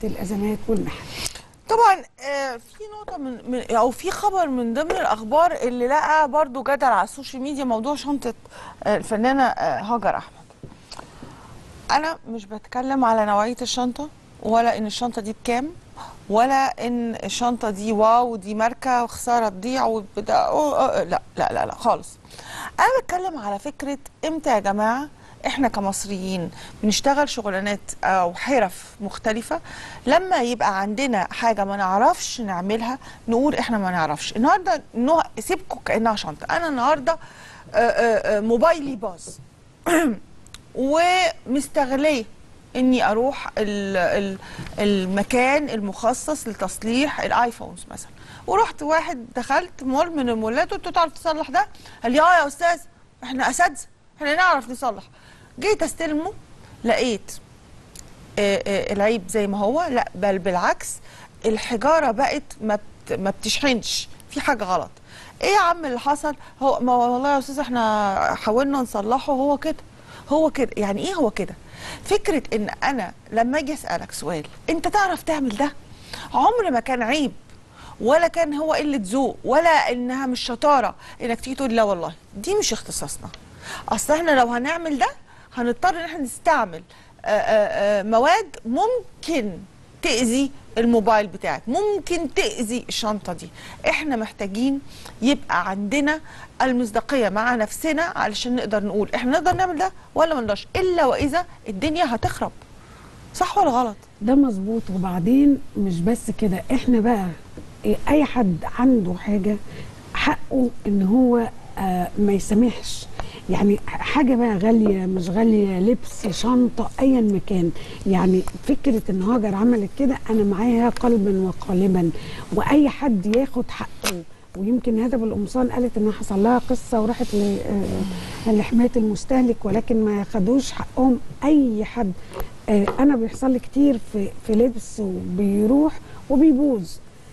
الازمات والمحن طبعا آه، في نقطة من, من أو في خبر من ضمن الأخبار اللي لقى برضو جدل على السوشيال ميديا موضوع شنطة آه، الفنانة آه، هاجر أحمد أنا مش بتكلم على نوعية الشنطة ولا إن الشنطة دي بكام ولا إن الشنطة دي واو دي ماركة وخسارة تضيع وبدا أو- أو- لا لا لا لا خالص أنا بتكلم على فكرة إمتى يا جماعة احنا كمصريين بنشتغل شغلانات او حرف مختلفه لما يبقى عندنا حاجه ما نعرفش نعملها نقول احنا ما نعرفش النهارده نوع سيبكم كانها شنطه انا النهارده آه، آه، آه، موبايلي باظ ومستغليه اني اروح ال ال المكان المخصص لتصليح الايفونز مثلا ورحت واحد دخلت مول من المولات قلت له تعرف تصلح ده قال لي اه يا استاذ احنا اساتذه احنا نعرف نصلح جيت استلمه لقيت آه، آه، العيب زي ما هو لا بل بالعكس الحجاره بقت ما بت- ما بتشحنش في حاجه غلط ايه يا عم اللي حصل هو ما والله يا استاذ احنا حاولنا نصلحه هو كده هو كده يعني ايه هو كده فكره ان انا لما اجي اسالك سؤال انت تعرف تعمل ده عمر ما كان عيب ولا كان هو قله ذوق ولا انها مش شطاره انك تيجي تقول لا والله دي مش اختصاصنا اصل احنا لو هنعمل ده هنضطر ان احنا نستعمل آه، آه، آه، مواد ممكن تأذي الموبايل بتاعك ممكن تأذي الشنطة دي احنا محتاجين يبقى عندنا المصداقية مع نفسنا علشان نقدر نقول احنا نقدر نعمل ده ولا ما نقدرش الا واذا الدنيا هتخرب صح ولا غلط ده مظبوط وبعدين مش بس كده احنا بقى إيه، اي حد عنده حاجه حقه ان هو آه ما يسامحش يعني حاجه بقى غاليه مش غاليه لبس شنطه ايا مكان يعني فكره ان هاجر عملت كده انا معاها قلبا وقالبا واي حد ياخد حقه ويمكن هدف القمصان قالت انها حصل لها قصه وراحت ل- آه، لحمايه المستهلك ولكن ما خدوش حقهم اي حد آه، انا بيحصل لي كتير في في لبس وبيروح وبيبوظ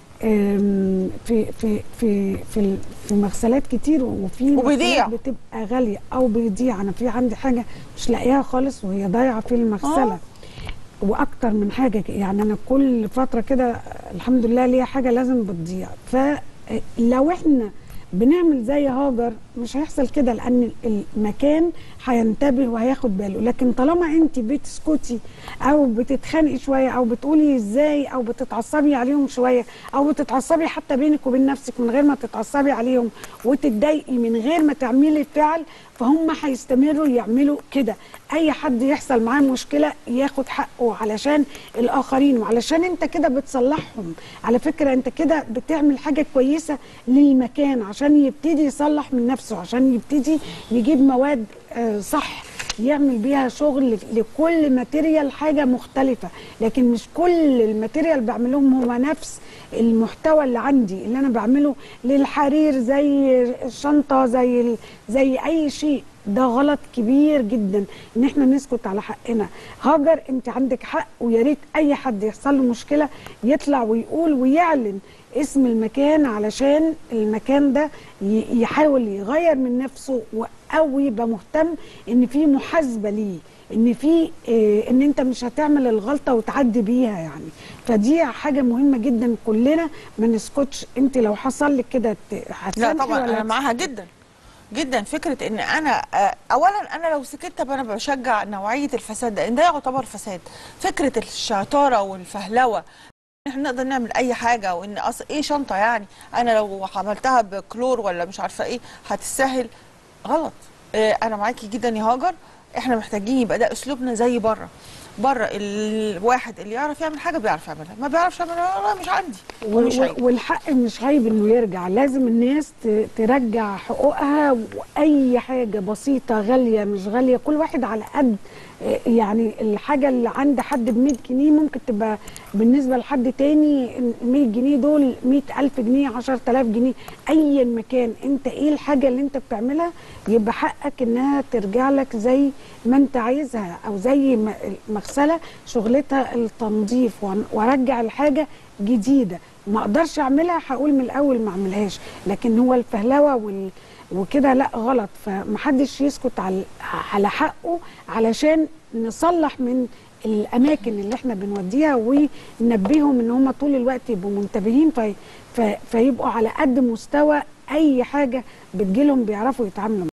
آم، في في في في ال- في مغسلات كتير وفي وبيضيع. مغسلات بتبقى غاليه او بيضيع انا في عندي حاجه مش لاقيها خالص وهي ضايعه في المغسله آه. واكتر من حاجه ك- يعني انا كل فتره كده الحمد لله ليا حاجه لازم بتضيع فلو احنا بنعمل زي هاجر مش هيحصل كده لان المكان هينتبه وهياخد باله لكن طالما انت بتسكتي او بتتخانقي شويه او بتقولي ازاي او بتتعصبي عليهم شويه او بتتعصبي حتى بينك وبين نفسك من غير ما تتعصبي عليهم وتتضايقي من غير ما تعملي فعل فهم هيستمروا يعملوا كده اي حد يحصل معاه مشكله ياخد حقه علشان الاخرين وعلشان انت كده بتصلحهم على فكره انت كده بتعمل حاجه كويسه للمكان عشان يبتدي يصلح من نفسه عشان يبتدي يجيب مواد آه، صح يعمل بيها شغل لكل ماتيريال حاجه مختلفه لكن مش كل الماتيريال بعملهم هو نفس المحتوى اللي عندي اللي انا بعمله للحرير زي الشنطه زي ال- زي اي شيء ده غلط كبير جدا ان احنا نسكت على حقنا هاجر انت عندك حق ويا ريت اي حد يحصل له مشكله يطلع ويقول ويعلن اسم المكان علشان المكان ده ي- يحاول يغير من نفسه و- او يبقى مهتم ان في محاسبه ليه ان في إيه ان انت مش هتعمل الغلطه وتعدي بيها يعني فدي حاجه مهمه جدا كلنا ما نسكتش انت لو حصل لك كده ت- لا هتسامحي طبعا ولا انا معاها جدا جدا فكره ان انا آه، اولا انا لو سكت طب انا بشجع نوعيه الفساد ده ان ده يعتبر فساد فكره الشطاره والفهلوه احنا نقدر نعمل اي حاجه وان اصل ايه شنطه يعني انا لو عملتها بكلور ولا مش عارفه ايه هتسهل غلط آه، انا معاكي جدا يا هاجر احنا محتاجين يبقى ده اسلوبنا زي بره بره الواحد اللي يعرف يعمل حاجه بيعرف يعملها ما بيعرفش يعملها لا مش عندي و- ومش و- عيب والحق مش عيب انه يرجع لازم الناس ت- ترجع حقوقها واي حاجه بسيطه غاليه مش غاليه كل واحد على قد آه، يعني الحاجه اللي عند حد ب 100 جنيه ممكن تبقى بالنسبه لحد تاني ال 100 جنيه دول 100000 جنيه 10000 جنيه ايا مكان انت ايه الحاجه اللي انت بتعملها يبقى حقك انها ترجع لك زي ما انت عايزها او زي ما المغسله شغلتها التنظيف وأن- وارجع الحاجه جديده ما اقدرش اعملها هقول من الاول ما اعملهاش لكن هو الفهلوه وال وكده لا غلط فمحدش يسكت على على حقه علشان نصلح من الاماكن اللي احنا بنوديها وننبههم ان هم طول الوقت يبقوا منتبهين في في فيبقوا على قد مستوى اي حاجه بتجيلهم بيعرفوا يتعاملوا